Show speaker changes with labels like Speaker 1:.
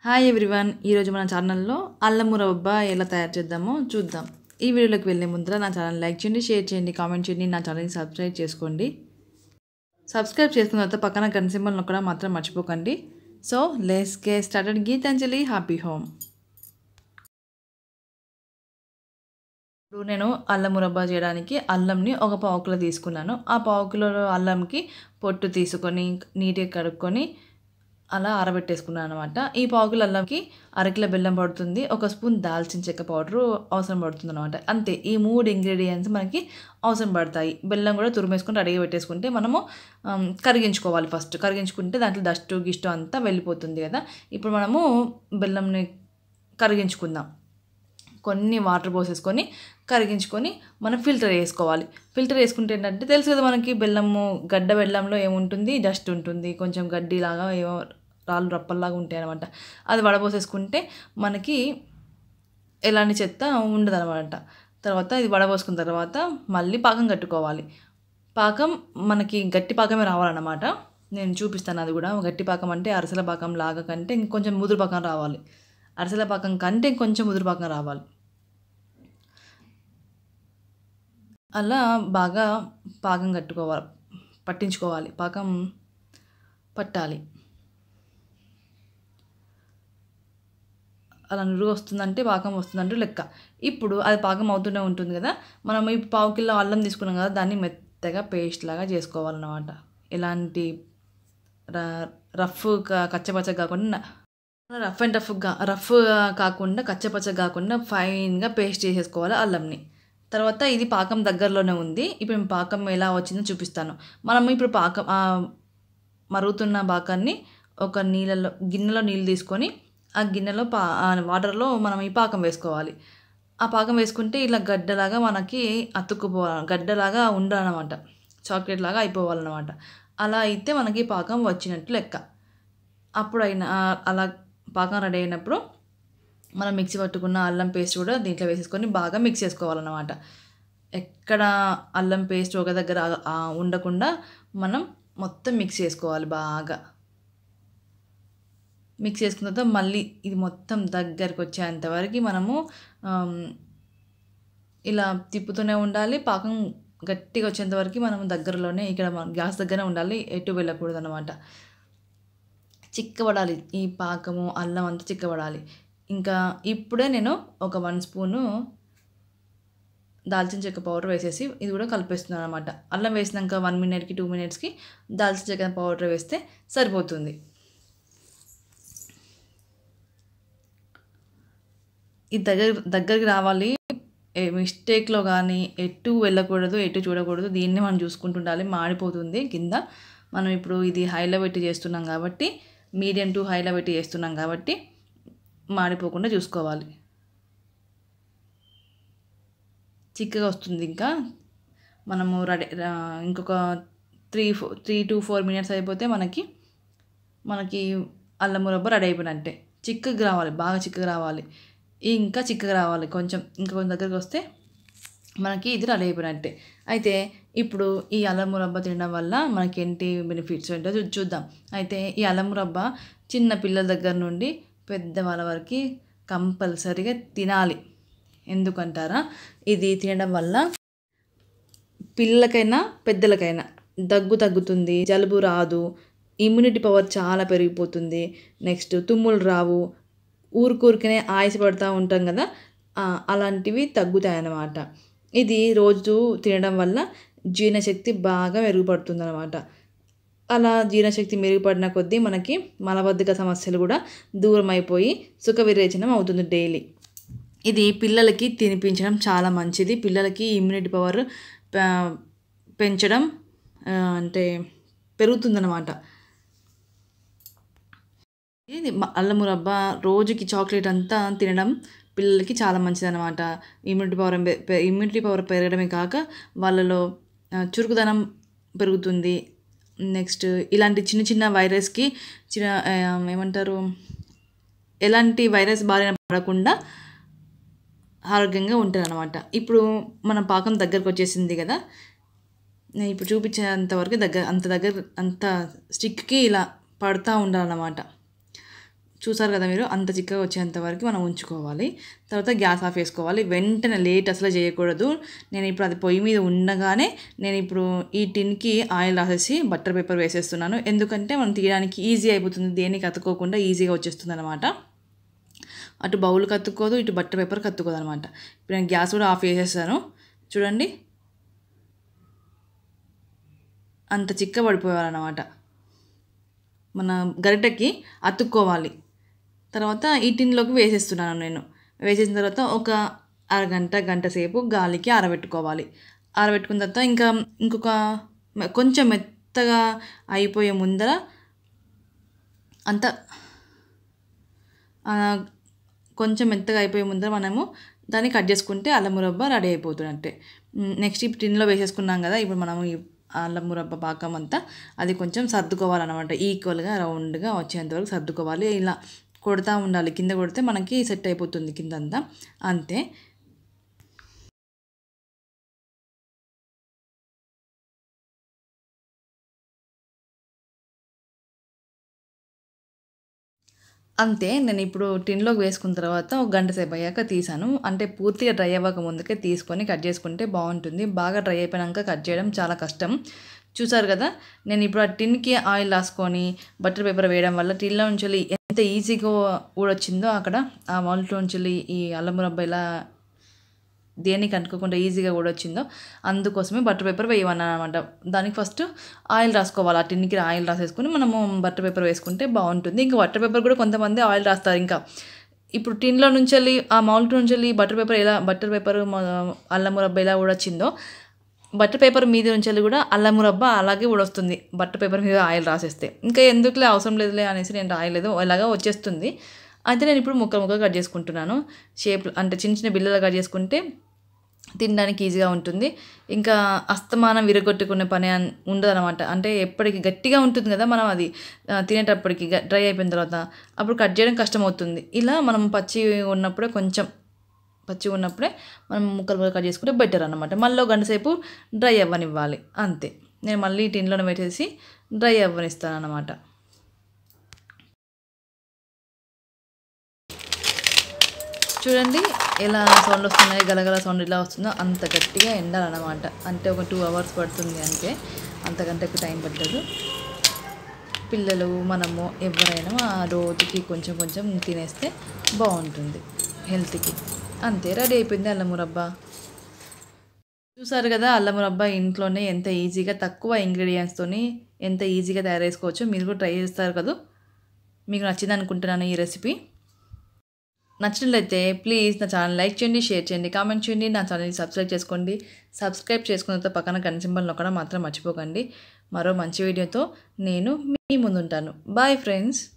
Speaker 1: hi everyone ఈరోజు మన ఛానల్లో అల్లం మురబ్బా ఎలా తయారు చేద్దామో చూద్దాం ఈ వీడియోలోకి వెళ్ళే ముందర నా ఛానల్ లైక్ చేయండి షేర్ చేయండి కామెంట్ చేయండి నా ఛానల్ని సబ్స్క్రైబ్ చేసుకోండి సబ్స్క్రైబ్ చేసుకున్న తర్వాత పక్కన గన్ సింబల్ నొక్కడం మాత్రం మర్చిపోకండి so let's get started Geetanjali happy home ఇప్పుడు నేను అల్లం మురబ్బా చేయడానికి అల్లంని ఒక పావు కిలో తీసుకున్నాను ఆ పావు కిలో అల్లంకి పొట్టు తీసుకొని నీట్గా కడుక్కొని అలా ఆరబెట్టేసుకున్నాను అనమాట ఈ పావు కిలో అల్లంకి అరకిలో బెల్లం పడుతుంది ఒక స్పూన్ దాల్చిన చెక్క పౌడరు అవసరం పడుతుంది అనమాట అంతే ఈ మూడు ఇంగ్రీడియంట్స్ మనకి అవసరం పడతాయి బెల్లం కూడా తురిమేసుకొని రెడీగా పెట్టేసుకుంటే మనము ఆమ్, కరిగించుకోవాలి ఫస్ట్ కరిగించుకుంటే దాంట్లో డస్ట్ గిస్ట్ అంతా వెళ్ళిపోతుంది కదా ఇప్పుడు మనము బెల్లంని కరిగించుకుందాం కొన్ని వాటర్ పోసేసుకొని కరిగించుకొని మనం ఫిల్టర్ వేసుకోవాలి ఫిల్టర్ వేసుకుంటే ఏంటంటే తెలుసు కదా మనకి బెల్లము గడ్డ బెల్లంలో ఏముంటుంది డస్ట్ ఉంటుంది కొంచెం గడ్డిలాగా ఏమో రాళ్ళు రప్పల్లాగా ఉంటాయి అనమాట అది వడపోసేసుకుంటే మనకి ఎలాంటి చెత్త ఉండదు అనమాట తర్వాత ఇది వడపోసుకున్న తర్వాత మళ్ళీ పాకం కట్టుకోవాలి పాకం మనకి గట్టి పాకమే రావాలన్నమాట నేను చూపిస్తాను అది కూడా గట్టి పాకం అంటే అరసల పాకం లాగా కంటే ఇంకొంచెం ముదురు పాకం రావాలి అరసల పాకం కంటే ఇంకొంచెం ముదురు పాకం రావాలి అలా బాగా పాకం కట్టుకోవాలి పట్టించుకోవాలి పాకం పట్టాలి అలా నురుగు వస్తుందంటే పాకం వస్తుందంటే లెక్క ఇప్పుడు అది పాకం అవుతూనే ఉంటుంది కదా మనం ఈ పావు కిలో అల్లం తీసుకున్నాం కదా దాన్ని మెత్తగా పేస్ట్ లాగా చేసుకోవాలన్నమాట ఎలాంటి ర- రఫ్ క- కచ్చపచ్చ కాకుండా రఫ్ అండ్ రఫ్ రఫ్ కాకుండా కచ్చపచ్చ కాకుండా ఫైన్గా పేస్ట్ చేసేసుకోవాలి అల్లంని తర్వాత ఇది పాకం దగ్గరలోనే ఉంది ఇప్పుడు నేను పాకం ఎలా వచ్చిందో చూపిస్తాను మనం ఇప్పుడు పాకం ఆ మరుగుతున్న పాకాన్ని ఒక నీళ్ళలో గిన్నెలో నీళ్ళు తీసుకొని ఆ గిన్నెలో పా ఆ వాటర్లో మనం ఈ పాకం వేసుకోవాలి ఆ పాకం వేసుకుంటే ఇలా గడ్డలాగా మనకి అతుక్కుపోవాలి గడ్డలాగా ఉండాలన్నమాట చాక్లెట్ లాగా అయిపోవాలన్నమాట అలా అయితే మనకి పాకం వచ్చినట్టు లెక్క అప్పుడు అయినా అలా పాకం రెడీ అయినప్పుడు మనం మిక్సీ పట్టుకున్న అల్లం పేస్ట్ కూడా దీంట్లో వేసేసుకొని బాగా మిక్స్ చేసుకోవాలన్నమాట ఎక్కడ అల్లం పేస్ట్ ఒక దగ్గర ఆ- ఆ ఉండకుండా మనం మొత్తం మిక్స్ చేసుకోవాలి బాగా మిక్స్ చేసుకున్న తర్వాత మళ్ళీ ఇది మొత్తం దగ్గరికి వచ్చేంత వరకు మనము ఆమ్, ఇలా తిప్పుతూనే ఉండాలి పాకం గట్టిగా వచ్చేంత వరకు మనం దగ్గరలోనే ఇక్కడ మన గ్యాస్ దగ్గర ఉండాలి ఎటు వెళ్ళకూడదు అనమాట చిక్కబడాలి ఈ పాకము అల్లం అంతా చిక్కబడాలి ఇంకా ఇప్పుడే నేను ఒక వన్ స్పూను దాల్చిన చెక్క పౌడర్ వేసేసి ఇది కూడా కలిపేస్తున్నాను అనమాట అల్లం వేసినాక వన్ మినిట్కి టూ మినిట్స్కి దాల్చిన చెక్క పౌడర్ వేస్తే సరిపోతుంది ఇది దగ్గర దగ్గరికి రావాలి ఏ మిస్టేక్లో కానీ ఎటు వెళ్ళకూడదు ఎటు చూడకూడదు దీన్ని మనం చూసుకుంటుండాలి మాడిపోతుంది కింద మనం ఇప్పుడు ఇది హైలో పెట్టి చేస్తున్నాం కాబట్టి మీడియం టు హైలో పెట్టి చేస్తున్నాం కాబట్టి మాడిపోకుండా చూసుకోవాలి చిక్కగా వస్తుంది ఇంకా మనము రెడీ ఇంకొక three four three two four minutes అయిపోతే మనకి మనకి అల్లం మురబ్బ రెడీ అయిపోయినట్టే చిక్కగా రావాలి బాగా చిక్కగా రావాలి ఇంకా చిక్కగా రావాలి కొంచెం ఇంకా కొంచెం దగ్గరికి వస్తే మనకి ఇది రెడీ అయిపోయినట్టే అయితే ఇప్పుడు ఈ అల్లం మురబ్బ తినడం వల్ల మనకి ఏంటి బెనిఫిట్స్ ఏంటో చూ- చూద్దాం అయితే ఈ అల్లం మురబ్బ చిన్న పిల్లల దగ్గర నుండి పెద్దవాళ్ళ వరకు కంపల్సరీగా తినాలి ఎందుకంటారా ఇది తినడం వల్ల పిల్లలకైనా పెద్దలకైనా దగ్గు తగ్గుతుంది జలుబు రాదు ఇమ్యూనిటీ పవర్ చాలా పెరిగిపోతుంది నెక్స్ట్ తుమ్ములు రావు ఊరికూరికనే ఆయాసపడుతూ ఉంటాం కదా ఆ, అలాంటివి తగ్గుతాయి అన్నమాట ఇది రోజు తినడం వల్ల జీర్ణశక్తి బాగా మెరుగుపడుతుంది అనమాట అలా జీర్ణశక్తి మెరుగుపడిన కొద్దీ మనకి మలబద్ధక సమస్యలు కూడా దూరం అయిపోయి సుఖ విరేచనం అవుతుంది డైలీ ఇది పిల్లలకి తినిపించడం చాలా మంచిది పిల్లలకి ఇమ్యూనిటీ పవర్ ప- పెంచడం ఆ, అంటే పెరుగుతుందన్నమాట ఇది మ- అల్లం మురబ్బ రోజుకి చాక్లెట్ అంతా తినడం పిల్లలకి చాలా మంచిది అనమాట ఇమ్యూనిటీ పవర్ పె- పె- ఇమ్యూనిటీ పవర్ పెరగడమే కాక వాళ్ళలో ఆ, చురుకుదనం పెరుగుతుంది నెక్స్ట్ ఇలాంటి చిన్న చిన్న వైరస్కి చిన్న ఆ, ఏమంటారు ఎలాంటి వైరస్ బారిన పడకుండా ఆరోగ్యంగా ఉంటుంది అనమాట ఇప్పుడు మన పాకం దగ్గరకు వచ్చేసింది కదా నేను ఇప్పుడు చూపించేంత వరకు దగ్గర అంత దగ్గర అంత స్టిక్కి ఇలా పడుతూ ఉండాలన్నమాట చూసారు కదా మీరు అంత చిక్కగా వచ్చేంత వరకు మనం ఉంచుకోవాలి తర్వాత గ్యాస్ ఆఫ్ చేసుకోవాలి వెంటనే లేట్ అసలు చేయకూడదు నేను ఇప్పుడు అది పొయ్యి మీద ఉండగానే నేను ఇప్పుడు ఈ టిన్కి ఆయిల్ రాసేసి బటర్ పేపర్ వేసేస్తున్నాను ఎందుకంటే మనం తీయడానికి ఈజీ అయిపోతుంది దేనికి అతుక్కోకుండా ఈజీగా వచ్చేస్తుంది అనమాట అటు బౌల్ కత్తుకోదు ఇటు బట్టర్ పేపర్ కత్తుకోదు అనమాట ఇప్పుడు నేను గ్యాస్ కూడా ఆఫ్ చేసేసాను చూడండి అంత చిక్క పడిపోవాలన్నమాట మన గరిటెకి అతుక్కోవాలి తర్వాత ఈ టిన్లోకి వేసేస్తున్నాను నేను వేసేసిన తర్వాత ఒక అరగంట గంట సేపు గాలికి ఆరబెట్టుకోవాలి ఆరబెట్టుకున్న తర్వాత ఇంకా ఇంకొక మె- కొంచెం మెత్తగా అయిపోయే ముందర అంత ఆ, కొంచెం మెత్తగా అయిపోయే ముందర మనము దాన్ని కట్ చేసుకుంటే అల్లం మురబ్బ రెడీ అయిపోతున్నట్టే నెక్స్ట్ ఇప్పుడు టిన్లో వేసేసుకున్నాం కదా ఇప్పుడు మనము ఈ అల్లం మురబ్బ పాకం అంతా అది కొంచెం సర్దుకోవాలన్నమాట ఈక్వల్గా రౌండ్గా వచ్చేంత వరకు సర్దుకోవాలి ఇలా కొడతా ఉండాలి కింద కొడితే మనకి సెట్ అయిపోతుంది కింద అంతా అంతే అంతే నేను ఇప్పుడు టిన్లోకి వేసుకున్న తర్వాత ఒక గంట సేపు అయ్యాక తీసాను అంటే పూర్తిగా డ్రై అవ్వక ముందుకే తీసుకొని కట్ చేసుకుంటే బాగుంటుంది బాగా డ్రై అయిపోయాక కట్ చేయడం చాలా కష్టం చూసారు కదా నేను ఇప్పుడు ఆ టిన్కి ఆయిల్ రాసుకొని బటర్ పేపర్ వేయడం వల్ల టిన్లో నుంచి ఎంత ఈజీగా ఊడొచ్చిందో అక్కడ ఆ వాల్ట్లో నుంచి ఈ అల్లం మురబ్బ ఇలా దేనికి అంటుకోకుండా ఈజీగా కూడా వచ్చిందో అందుకోసమే బటర్ పేపర్ వేయమన్నాను అనమాట దానికి ఫస్ట్ ఆయిల్ రాసుకోవాలి ఆ టిన్కి ఆయిల్ రాసేసుకుని మనము బటర్ పేపర్ వేసుకుంటే బాగుంటుంది ఇంకా బటర్ పేపర్ కూడా కొంతమంది ఆయిల్ రాస్తారు ఇంకా ఇప్పుడు టిన్లో నుంచి వెళ్ళి ఆ మౌల్ట్ నుంచి వెళ్ళి బటర్ పేపర్ ఎలా బటర్ పేపర్ అల్లం మురబ్బ ఎలా ఊడొచ్చిందో బటర్ పేపర్ మీద నుంచి వెళ్ళి కూడా అల్లం మురబ్బ అలాగే ఊడొస్తుంది బటర్ పేపర్ మీద ఆయిల్ రాసేస్తే ఇంకా ఎందుకులే అవసరం లేదులే అనేసి నేను రాయలేదు అలాగా వచ్చేస్తుంది అయితే నేను ఇప్పుడు ముక్కలు ముక్కలు కట్ చేసుకుంటున్నాను షేప్ అంటే చిన్న చిన్న బిల్లలు కట్ చేసుకుంటే తినడానికి ఈజీగా ఉంటుంది ఇంకా అస్తమానం విరగొట్టుకునే పని అన్- ఉండదన్నమాట అంటే ఎప్పటికి గట్టిగా ఉంటుంది కదా మనం అది ఆ, తినేటప్పటికి గ- డ్రై అయిపోయిన తర్వాత అప్పుడు కట్ చేయడం కష్టం అవుతుంది ఇలా మనం పచ్చి ఉన్నప్పుడే కొంచెం పచ్చి ఉన్నప్పుడే మనం ముక్కలు ముక్కలు కట్ చేసుకుంటే బెటర్ అనమాట మళ్ళీ ఒక గంట సేపు డ్రై అవ్వనివ్వాలి అంతే నేను మళ్ళీ టిన్లో పెట్టేసి డ్రై అవ్వనిస్తాను అనమాట చూడండి ఎలా సౌండ్ వస్తున్నాయి గలగల సౌండ్ ఇలా వస్తుందో అంత గట్టిగా ఎండాలన్నమాట అంటే ఒక టూ అవర్స్ పడుతుంది అంతే అంతకంటే ఎక్కువ టైం పట్టదు పిల్లలు మనము ఎవరైనా ఆ రోజుకి కొంచెం కొంచెం తినేస్తే బాగుంటుంది హెల్త్కి అంతే రెడీ అయిపోయింది అల్లం మురబ్బా చూసారు కదా అల్లం మురబ్బా ఇంట్లోనే ఎంత ఈజీగా తక్కువ ఇంగ్రీడియంట్స్తోని ఎంత ఈజీగా తయారు చేసుకోవచ్చో మీరు కూడా ట్రై చేస్తారు కదా మీకు నచ్చింది అనుకుంటున్నాను ఈ రెసిపీ నచ్చినట్లయితే ప్లీజ్ నా ఛానల్ లైక్ చేయండి షేర్ చేయండి కామెంట్ చేయండి నా ఛానల్ని సబ్స్క్రైబ్ చేసుకోండి సబ్స్క్రైబ్ చేసుకున్న తర్వాత పక్కన గంట సింబల్ నొక్కడం మాత్రం మర్చిపోకండి మరో మంచి వీడియోతో నేను మీ ముందుంటాను బాయ్ ఫ్రెండ్స్